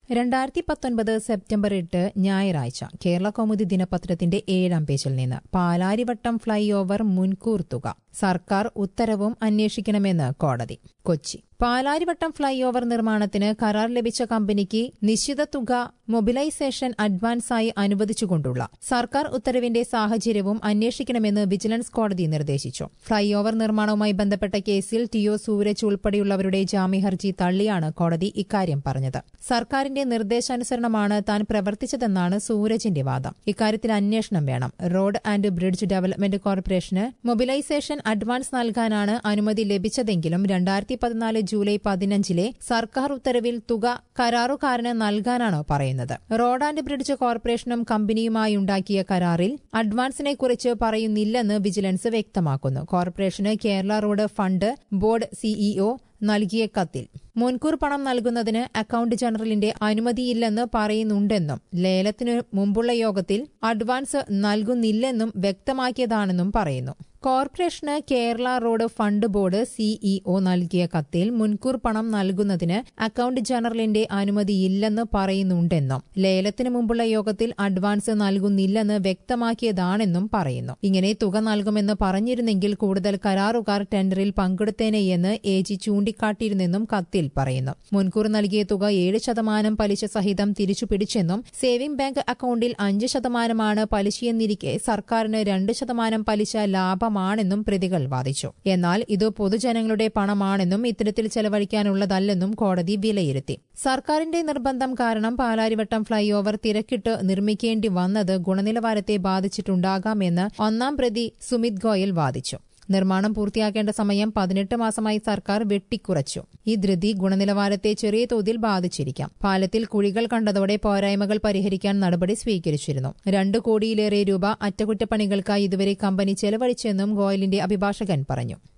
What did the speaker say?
രണ്ടായിരത്തി പത്തൊൻപത് സെപ്റ്റംബർ എട്ട് ഞായറാഴ്ച കേരള കൗമുദി ദിനപത്രത്തിന്റെ ഏഴാം പേജിൽ നിന്ന് പാലാരിവട്ടം ഫ്ളൈ ഓവർ മുൻകൂർ തുക സർക്കാർ ഉത്തരവും അന്വേഷിക്കണമെന്ന് കോടതി കൊച്ചി പാലാരിവട്ടം ഫ്ളൈ ഓവർ നിർമ്മാണത്തിന് കരാർ ലഭിച്ച കമ്പനിക്ക് നിശ്ചിത തുക മൊബിലൈസേഷൻ അഡ്വാൻസായി അനുവദിച്ചുകൊണ്ടുള്ള സർക്കാർ ഉത്തരവിന്റെ സാഹചര്യവും അന്വേഷിക്കണമെന്ന് വിജിലൻസ് കോടതി നിർദ്ദേശിച്ചു ഫ്ളൈ ഓവർ നിർമ്മാണവുമായി ബന്ധപ്പെട്ട കേസിൽ ടി ഒ സൂരജ് ഉൾപ്പെടെയുള്ളവരുടെ ജാമ്യഹർജി തള്ളിയാണ് കോടതി ഇക്കാര്യം പറഞ്ഞത് സർക്കാരിന്റെ നിർദ്ദേശാനുസരണമാണ് താൻ പ്രവർത്തിച്ചതെന്നാണ് സൂരജിന്റെ വാദം ഇക്കാര്യത്തിൽ അന്വേഷണം വേണം റോഡ് ആൻഡ് ബ്രിഡ്ജ് ഡെവലപ്മെന്റ് കോർപ്പറേഷന് മൊബിലൈസേഷൻ അഡ്വാൻസ് നൽകാനാണ് അനുമതി ലഭിച്ചതെങ്കിലും രണ്ടായിരത്തി പതിനാല് ജൂലൈ പതിനഞ്ചിലെ സർക്കാർ ഉത്തരവിൽ തുക കരാറുകാരന് നൽകാനാണോ പറയുന്നത് റോഡ് ആൻഡ് ബ്രിഡ്ജ് കോർപ്പറേഷനും കമ്പനിയുമായി ഉണ്ടാക്കിയ കരാറിൽ അഡ്വാൻസിനെ കുറിച്ച് പറയുന്നില്ലെന്ന് വിജിലൻസ് വ്യക്തമാക്കുന്നു കോർപ്പറേഷന് Kerala road fund board CEO നൽകിയ കത്തിൽ മുൻകൂർ പണം നൽകുന്നതിന് അക്കൌണ്ട് ജനറലിന്റെ അനുമതിയില്ലെന്ന് പറയുന്നുണ്ടെന്നും ലേലത്തിനു മുമ്പുള്ള യോഗത്തിൽ അഡ്വാൻസ് നൽകുന്നില്ലെന്നും വ്യക്തമാക്കിയതാണെന്നും പറയുന്നു കോർപ്പറേഷന് Kerala road fund board CEO നൽകിയ കത്തിൽ മുൻകൂർ പണം നൽകുന്നതിന് അക്കൌണ്ട് ജനറലിന്റെ അനുമതിയില്ലെന്ന് പറയുന്നുണ്ടെന്നും ലേലത്തിന് മുമ്പുള്ള യോഗത്തിൽ അഡ്വാൻസ് നൽകുന്നില്ലെന്ന് വ്യക്തമാക്കിയതാണെന്നും പറയുന്നു ഇങ്ങനെ തുക നൽകുമെന്ന് പറഞ്ഞിരുന്നെങ്കിൽ കൂടുതൽ കരാറുകാർ ടെൻഡറിൽ പങ്കെടുത്തേനെയെന്ന് എ ജി ചൂണ്ടിക്കാട്ടിയിരുന്നെന്നും കത്തിൽ പറയുന്നു മുൻകൂർ നൽകിയ തുക ഏഴ് ശതമാനം പലിശ സഹിതം തിരിച്ചുപിടിച്ചെന്നും സേവിംഗ് ബാങ്ക് അക്കൌണ്ടിൽ അഞ്ച് ശതമാനമാണ് പലിശയെന്നിരിക്കെ സർക്കാരിന് രണ്ട് ശതമാനം പലിശ ലാഭമാണെന്നും പ്രതികൾ വാദിച്ചു എന്നാൽ ഇത് പൊതുജനങ്ങളുടെ പണമാണെന്നും ഇത്തരത്തിൽ ചെലവഴിക്കാനുള്ളതല്ലെന്നും കോടതി വിലയിരുത്തി സർക്കാരിന്റെ നിർബന്ധം കാരണം പാലാരിവട്ടം ഫ്ളൈ ഓവർ തിരക്കിട്ട് നിർമ്മിക്കേണ്ടി വന്നത് ഗുണനിലവാരത്തെ ബാധിച്ചിട്ടുണ്ടാകാമെന്ന് ഒന്നാം പ്രതി സുമിത് ഗോയൽ വാദിച്ചു നിർമ്മാണം പൂർത്തിയാക്കേണ്ട സമയം പതിനെട്ട് മാസമായി സർക്കാർ വെട്ടിക്കുറച്ചു ഈ ധൃതി ഗുണനിലവാരത്തെ ചെറിയ തോതിൽ ബാധിച്ചിരിക്കാം പാലത്തിൽ കുഴികൾ കണ്ടതോടെ പോരായ്മകൾ പരിഹരിക്കാൻ നടപടി സ്വീകരിച്ചിരുന്നു രണ്ട് കോടിയിലേറെ രൂപ അറ്റകുറ്റപ്പണികൾക്കായി ഇതുവരെ കമ്പനി ചെലവഴിച്ചെന്നും ഗോയലിന്റെ അഭിഭാഷകൻ പറഞ്ഞു